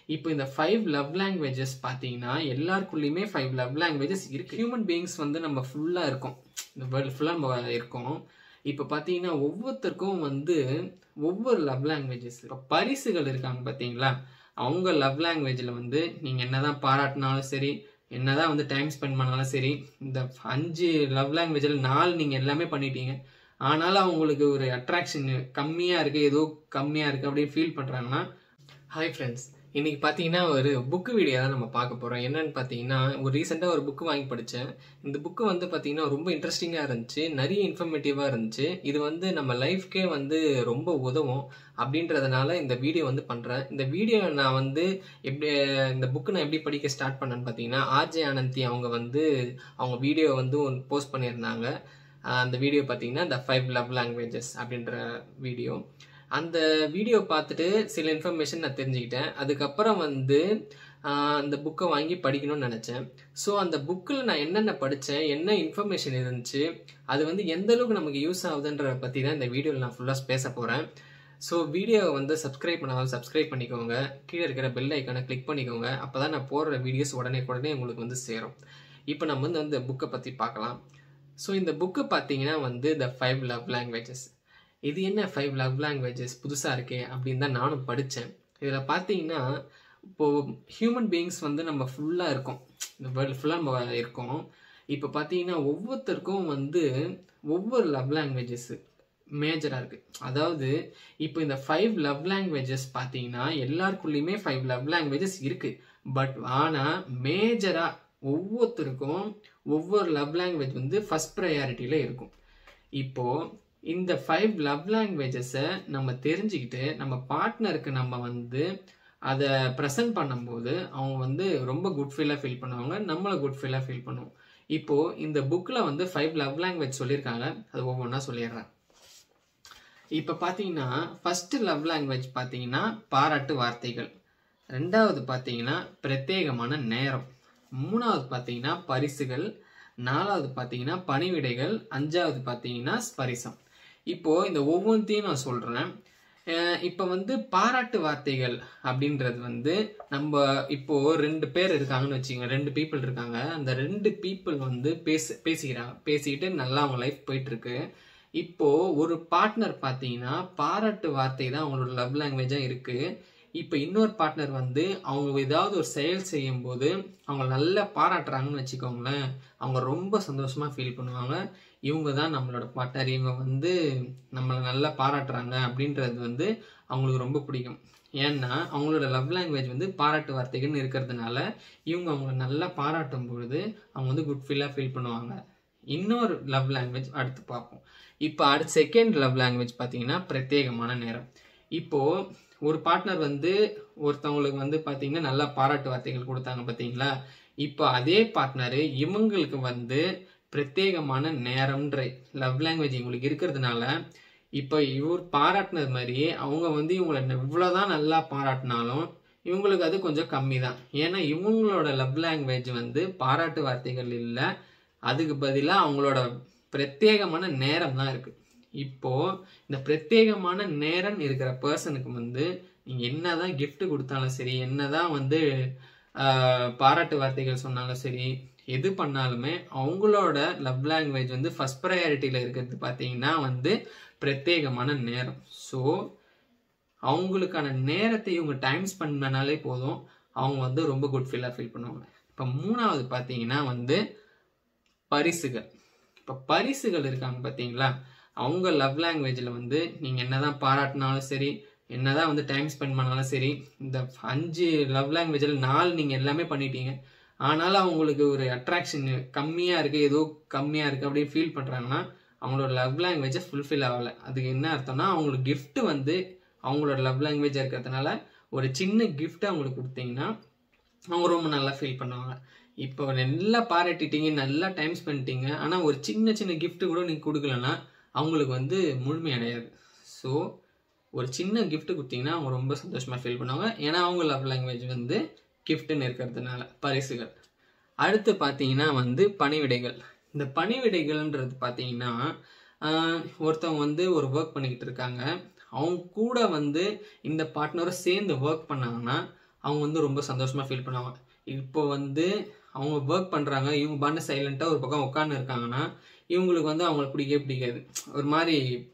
இப்போ இந்த five love languages பார்த்தீங்கன்னா எல்லாருக்குள்ளேயுமே ஃபைவ் லவ் லாங்குவேஜஸ் இருக்கு ஹியூமன் பீயிங்ஸ் வந்து நம்ம ஃபுல்லாக இருக்கோம் இந்த வேர்ல்டு ஃபுல்லாக நம்ம இருக்கோம் இப்போ பார்த்தீங்கன்னா ஒவ்வொருத்தருக்கும் வந்து ஒவ்வொரு லவ் லாங்குவேஜஸ் இப்போ பரிசுகள் இருக்காங்க பார்த்தீங்களா அவங்க லவ் லாங்குவேஜில் வந்து நீங்கள் என்னதான் பாராட்டினாலும் சரி என்னதான் வந்து டைம் ஸ்பெண்ட் பண்ணாலும் சரி இந்த அஞ்சு லவ் லாங்குவேஜில் நாலு நீங்கள் எல்லாமே பண்ணிட்டீங்க ஆனாலும் அவங்களுக்கு ஒரு அட்ராக்ஷன் கம்மியாக இருக்குது ஏதோ கம்மியாக இருக்குது அப்படின்னு ஃபீல் பண்ணுறாங்கன்னா ஹாய் ஃப்ரெண்ட்ஸ் இன்னைக்கு பார்த்தீங்கன்னா ஒரு புக்கு வீடியோ தான் நம்ம பார்க்க போகிறோம் என்னன்னு பார்த்தீங்கன்னா ஒரு ரீசெண்டாக ஒரு புக்கு வாங்கி படித்தேன் இந்த புக்கு வந்து பார்த்தீங்கன்னா ரொம்ப இன்ட்ரெஸ்டிங்காக இருந்துச்சு நிறைய இன்ஃபர்மேட்டிவாக இருந்துச்சு இது வந்து நம்ம லைஃப்க்கே வந்து ரொம்ப உதவும் அப்படின்றதுனால இந்த வீடியோ வந்து பண்ணுறேன் இந்த வீடியோ நான் வந்து எப்படி இந்த புக்கு நான் எப்படி படிக்க ஸ்டார்ட் பண்ணேன்னு பார்த்தீங்கன்னா ஆர்ஜே ஆனந்தி அவங்க வந்து அவங்க வீடியோ வந்து போஸ்ட் பண்ணியிருந்தாங்க அந்த வீடியோ பார்த்தீங்கன்னா த ஃபைவ் லவ் லாங்குவேஜஸ் அப்படின்ற வீடியோ அந்த வீடியோ பார்த்துட்டு சில இன்ஃபர்மேஷன் நான் தெரிஞ்சுக்கிட்டேன் அதுக்கப்புறம் வந்து அந்த புக்கை வாங்கி படிக்கணும்னு நினச்சேன் ஸோ அந்த புக்கில் நான் என்னென்ன படித்தேன் என்ன இன்ஃபர்மேஷன் இருந்துச்சு அது வந்து எந்த அளவுக்கு நமக்கு யூஸ் ஆகுதுன்றத பற்றி தான் இந்த வீடியோவில் நான் ஃபுல்லாக பேச போகிறேன் ஸோ வீடியோவை வந்து சப்ஸ்கிரைப் பண்ணாலும் சப்ஸ்கிரைப் பண்ணிக்கோங்க கீழே இருக்கிற பெல் ஐக்கானை கிளிக் பண்ணிக்கோங்க அப்போ தான் நான் போடுற வீடியோஸ் உடனே உடனே உங்களுக்கு வந்து சேரும் இப்போ நம்ம வந்து அந்த புக்கை பற்றி பார்க்கலாம் ஸோ இந்த புக்கு பார்த்தீங்கன்னா வந்து த ஃபைவ் லவ் லாங்குவேஜஸ் இது என்ன ஃபைவ் லவ் லாங்குவேஜஸ் புதுசாக இருக்கே அப்படின்னு தான் நானும் படித்தேன் இதில் பார்த்தீங்கன்னா இப்போது ஹியூமன் பீயிங்ஸ் வந்து நம்ம ஃபுல்லாக இருக்கோம் இந்த வேர்ல்டு ஃபுல்லாக நம்ம இருக்கோம் இப்போ பார்த்தீங்கன்னா ஒவ்வொருத்தருக்கும் வந்து ஒவ்வொரு லவ் லாங்குவேஜஸ் மேஜராக இருக்குது அதாவது இப்போ இந்த ஃபைவ் லவ் லாங்குவேஜஸ் பார்த்தீங்கன்னா எல்லாருக்குள்ளேயுமே ஃபைவ் லவ் லாங்குவேஜஸ் இருக்குது பட் ஆனால் மேஜராக ஒவ்வொருத்தருக்கும் ஒவ்வொரு லவ் லாங்குவேஜ் வந்து ஃபஸ்ட் ப்ரையாரிட்டியில் இருக்கும் இப்போது இந்த ஃபைவ் லவ் லாங்குவேஜஸை நம்ம தெரிஞ்சுக்கிட்டு நம்ம பார்ட்னருக்கு நம்ம வந்து அதை ப்ரெசன்ட் பண்ணும்போது அவங்க வந்து ரொம்ப குட் ஃபீலாக ஃபீல் பண்ணுவாங்க நம்மளை குட் ஃபீலாக ஃபீல் பண்ணுவோம் இப்போது இந்த புக்கில் வந்து ஃபைவ் லவ் லாங்குவேஜ் சொல்லியிருக்காங்க அது ஒவ்வொன்றா சொல்லிடுறேன் இப்போ பார்த்தீங்கன்னா ஃபஸ்ட்டு லவ் லாங்குவேஜ் பார்த்தீங்கன்னா பாராட்டு வார்த்தைகள் ரெண்டாவது பார்த்தீங்கன்னா பிரத்யேகமான நேரம் மூணாவது பார்த்தீங்கன்னா பரிசுகள் நாலாவது பார்த்தீங்கன்னா பணிவிடைகள் அஞ்சாவது பார்த்தீங்கன்னா ஸ்பரிசம் இப்போ இந்த ஒவ்வொன்றையும் நான் சொல்கிறேன் இப்போ வந்து பாராட்டு வார்த்தைகள் அப்படின்றது வந்து நம்ம இப்போ ரெண்டு பேர் இருக்காங்கன்னு வச்சுக்கோங்க ரெண்டு பீப்புள் இருக்காங்க அந்த ரெண்டு பீப்புள் வந்து பேச பேசிக்கிறாங்க பேசிக்கிட்டு நல்லா அவங்க லைஃப் போயிட்டு இருக்கு இப்போ ஒரு பார்ட்னர் பார்த்தீங்கன்னா பாராட்டு வார்த்தை தான் அவங்களோட லவ் லாங்குவேஜாக இருக்கு இப்போ இன்னொரு பார்ட்னர் வந்து அவங்க ஏதாவது ஒரு செயல் செய்யும் போது அவங்க நல்லா பாராட்டுறாங்கன்னு வச்சுக்கோங்களேன் அவங்க ரொம்ப சந்தோஷமாக ஃபீல் பண்ணுவாங்க இவங்க தான் நம்மளோட பார்ட்னர் இவங்க வந்து நம்மளை நல்லா பாராட்டுறாங்க அப்படின்றது வந்து அவங்களுக்கு ரொம்ப பிடிக்கும் ஏன்னா அவங்களோட லவ் லாங்குவேஜ் வந்து பாராட்டு வார்த்தைகள்னு இருக்கிறதுனால இவங்க அவங்கள நல்லா பாராட்டும் பொழுது அவங்க வந்து குட் ஃபீலாக ஃபீல் பண்ணுவாங்க இன்னொரு லவ் லாங்குவேஜ் அடுத்து பார்ப்போம் இப்போ அடுத்த செகண்ட் லவ் லாங்குவேஜ் பார்த்தீங்கன்னா பிரத்யேகமான நேரம் இப்போது ஒரு பார்ட்னர் வந்து ஒருத்தவங்களுக்கு வந்து பார்த்தீங்கன்னா நல்லா பாராட்டு வார்த்தைகள் கொடுத்தாங்க பார்த்தீங்களா இப்போ அதே பார்ட்னரு இவங்களுக்கு வந்து பிரத்யேகமான நேரம்ன்ற லவ் லாங்குவேஜ் இவங்களுக்கு இருக்கிறதுனால இப்போ இவர் பாராட்டினது மாதிரியே அவங்க வந்து இவங்களை இவ்வளோதான் நல்லா பாராட்டினாலும் இவங்களுக்கு அது கொஞ்சம் கம்மி தான் ஏன்னா இவங்களோட லவ் லாங்குவேஜ் வந்து பாராட்டு வார்த்தைகள் இல்லை அதுக்கு பதிலாக அவங்களோட பிரத்யேகமான நேரம் தான் இருக்குது இப்போ இந்த பிரத்யேகமான நேரம் இருக்கிற பர்சனுக்கு வந்து நீங்கள் என்னதான் gift கொடுத்தாலும் சரி என்னதான் வந்து பாராட்டு வார்த்தைகள் சொன்னாலும் சரி எது பண்ணாலுமே அவங்களோட லவ் லாங்குவேஜ் வந்து ஃபஸ்ட் ப்ரையாரிட்டியில் இருக்கிறது பார்த்தீங்கன்னா வந்து பிரத்யேகமான நேரம் ஸோ அவங்களுக்கான நேரத்தை இவங்க டைம் ஸ்பெண்ட் பண்ணாலே போதும் அவங்க வந்து ரொம்ப குட் ஃபீலாக ஃபீல் பண்ணுவாங்க இப்போ மூணாவது பார்த்தீங்கன்னா வந்து பரிசுகள் இப்போ பரிசுகள் இருக்காங்க பார்த்தீங்களா அவங்க லவ் லாங்குவேஜில் வந்து நீங்கள் என்னதான் பாராட்டினாலும் சரி என்னதான் வந்து டைம் ஸ்பெண்ட் பண்ணாலும் சரி இந்த அஞ்சு லவ் லாங்குவேஜில் நாலு நீங்கள் எல்லாமே பண்ணிட்டீங்க ஆனாலும் அவங்களுக்கு ஒரு அட்ராக்ஷன் கம்மியாக இருக்குது ஏதோ கம்மியாக இருக்குது அப்படின்னு ஃபீல் பண்ணுறாங்கன்னா அவங்களோட லவ் லாங்குவேஜை ஃபுல்ஃபில் ஆகலை அதுக்கு என்ன அர்த்தம்னா அவங்களுக்கு gift வந்து அவங்களோட லவ் லாங்குவேஜாக இருக்கிறதுனால ஒரு சின்ன gift அவங்களுக்கு கொடுத்தீங்கன்னா அவங்க ரொம்ப நல்லா ஃபீல் பண்ணுவாங்க இப்போ நல்லா பாராட்டிட்டீங்க நல்லா டைம் ஸ்பெண்ட்டீங்க ஆனால் ஒரு சின்ன சின்ன gift கூட நீங்கள் கொடுக்கலன்னா அவங்களுக்கு வந்து முழுமையடையாது ஸோ ஒரு சின்ன gift கொடுத்தீங்கன்னா அவங்க ரொம்ப சந்தோஷமாக ஃபீல் பண்ணுவாங்க ஏன்னா அவங்க லவ் லாங்குவேஜ் வந்து கிஃப்ட்னு இருக்கிறதுனால பரிசுகள் அடுத்து பார்த்தீங்கன்னா வந்து பணிவிடைகள் இந்த பணிவிடைகள்ன்றது பார்த்தீங்கன்னா ஆஹ், ஒருத்தவங்க வந்து ஒரு ஒர்க் பண்ணிக்கிட்டு இருக்காங்க அவங்க கூட வந்து இந்த பார்ட்னரும் சேர்ந்து ஒர்க் பண்ணாங்கன்னா அவங்க வந்து ரொம்ப சந்தோஷமாக ஃபீல் பண்ணுவாங்க இப்போ வந்து அவங்க ஒர்க் பண்ணுறாங்க இவங்க பாட்டு சைலண்ட்டாக ஒரு பக்கம் உட்காந்து இருக்காங்கன்னா இவங்களுக்கு வந்து அவங்களுக்கு பிடிக்கவே பிடிக்காது ஒரு மாதிரி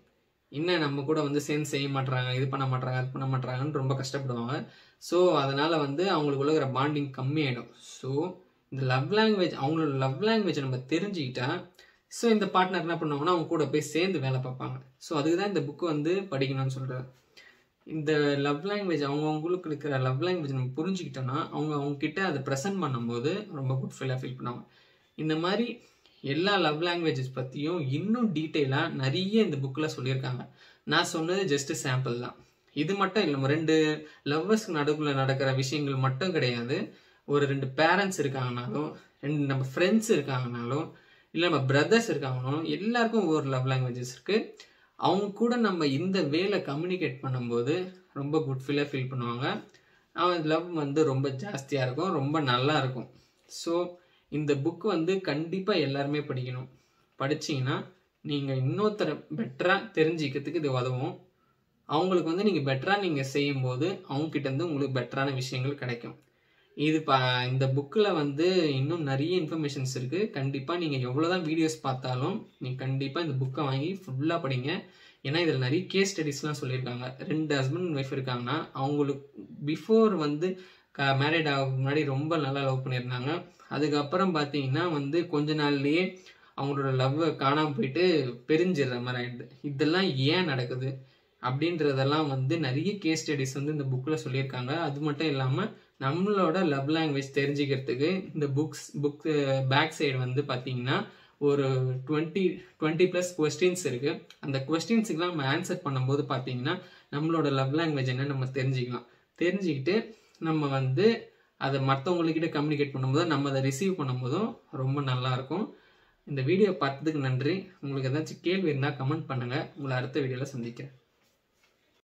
என்ன நம்ம கூட வந்து சேர்ந்து செய்ய மாட்றாங்க இது பண்ண மாட்றாங்க அது பண்ண மாட்றாங்கன்னு ரொம்ப கஷ்டப்படுவாங்க ஸோ அதனால் வந்து அவங்களுக்குள்ள இருக்கிற பாண்டிங் கம்மியாயிடும் ஸோ இந்த லவ் லாங்குவேஜ் அவங்களோட லவ் லாங்குவேஜை நம்ம தெரிஞ்சுக்கிட்டா ஸோ இந்த பார்ட்னர் என்ன பண்ணுவாங்கன்னா அவங்க கூட போய் சேர்ந்து வேலை பார்ப்பாங்க ஸோ அதுக்கு தான் இந்த புக்கு வந்து படிக்கணும்னு சொல்கிறேன் இந்த லவ் லாங்குவேஜ் அவங்கவுங்களுக்கு இருக்கிற லவ் லாங்குவேஜ் நம்ம புரிஞ்சுக்கிட்டோன்னா அவங்க அவங்க கிட்ட அதை ப்ரெசென்ட் பண்ணும்போது ரொம்ப குட் ஃபீலாக ஃபீல் பண்ணுவாங்க இந்த மாதிரி எல்லா லவ் லாங்குவேஜஸ் பற்றியும் இன்னும் டீட்டெயிலாக நிறைய இந்த புக்கில் சொல்லியிருக்காங்க நான் சொன்னது ஜஸ்ட் சாம்பிள் தான் இது மட்டும் இல்லை ரெண்டு லவ்வர்ஸ்க்கு நடுக்குள்ள நடக்கிற விஷயங்கள் மட்டும் கிடையாது ஒரு ரெண்டு பேரண்ட்ஸ் இருக்காங்கனாலும் ரெண்டு நம்ம ஃப்ரெண்ட்ஸ் இருக்காங்கனாலும் இல்லை நம்ம பிரதர்ஸ் இருக்காங்கனாலும் எல்லாருக்கும் ஒவ்வொரு லவ் லாங்குவேஜஸ் இருக்குது அவங்க கூட நம்ம இந்த வேலை கம்யூனிகேட் பண்ணும்போது ரொம்ப குட் ஃபீலாக ஃபீல் பண்ணுவாங்க அவன் லவ் வந்து ரொம்ப ஜாஸ்தியாக இருக்கும் ரொம்ப நல்லா இருக்கும் ஸோ இந்த புக் வந்து கண்டிப்பாக எல்லாருமே படிக்கணும் படிச்சீங்கன்னா நீங்கள் இன்னொருத்தரை பெட்டராக தெரிஞ்சிக்கிறதுக்கு இது உதவும் அவங்களுக்கு வந்து நீங்கள் பெட்டராக நீங்கள் செய்யும்போது அவங்கக்கிட்ட இருந்து உங்களுக்கு பெட்டரான விஷயங்கள் கிடைக்கும் இது பா இந்த புக்கில் வந்து இன்னும் நிறைய இன்ஃபர்மேஷன்ஸ் இருக்குது கண்டிப்பாக நீங்கள் எவ்வளோ தான் வீடியோஸ் பார்த்தாலும் நீங்கள் கண்டிப்பாக இந்த புக்கை வாங்கி ஃபுல்லாக படிங்க ஏன்னா இதில் நிறைய கேஸ் ஸ்டடிஸ்லாம் சொல்லியிருக்காங்க ரெண்டு ஹஸ்பண்ட் அண்ட் ஒய்ஃப் இருக்காங்கன்னா அவங்களுக்கு பிஃபோர் வந்து க மேரிட் ஆக முன்னாடி ரொம்ப நல்லா லவ் பண்ணியிருந்தாங்க அதுக்கப்புறம் பார்த்தீங்கன்னா வந்து கொஞ்ச நாள்லயே அவங்களோட லவ்வை காணாமல் போயிட்டு பிரிஞ்சிடுற மாதிரி ஆயிடுது இதெல்லாம் ஏன் நடக்குது அப்படின்றதெல்லாம் வந்து நிறைய கேஸ் ஸ்டடிஸ் வந்து இந்த புக்கில் சொல்லியிருக்காங்க அது மட்டும் இல்லாமல் நம்மளோட லவ் லாங்குவேஜ் தெரிஞ்சுக்கிறதுக்கு இந்த புக்ஸ் புக் பேக் சைடு வந்து பார்த்தீங்கன்னா ஒரு டுவெண்ட்டி டுவெண்ட்டி ப்ளஸ் கொஸ்டின்ஸ் இருக்குது அந்த கொஸ்டின்ஸுக்கெலாம் நம்ம ஆன்சர் பண்ணும்போது பார்த்தீங்கன்னா நம்மளோட லவ் லாங்குவேஜ் என்ன நம்ம தெரிஞ்சுக்கலாம் தெரிஞ்சுக்கிட்டு நம்ம வந்து அதை மற்றவங்கக்கிட்ட கம்யூனிகேட் பண்ணும்போது நம்ம அதை ரிசீவ் பண்ணும்போதும் ரொம்ப நல்லாயிருக்கும் இந்த வீடியோ பார்த்ததுக்கு நன்றி உங்களுக்கு ஏதாச்சும் கேள்வி இருந்தால் கமெண்ட் பண்ணுங்கள் உங்களை அடுத்த வீடியோவில் சந்திக்கிறேன்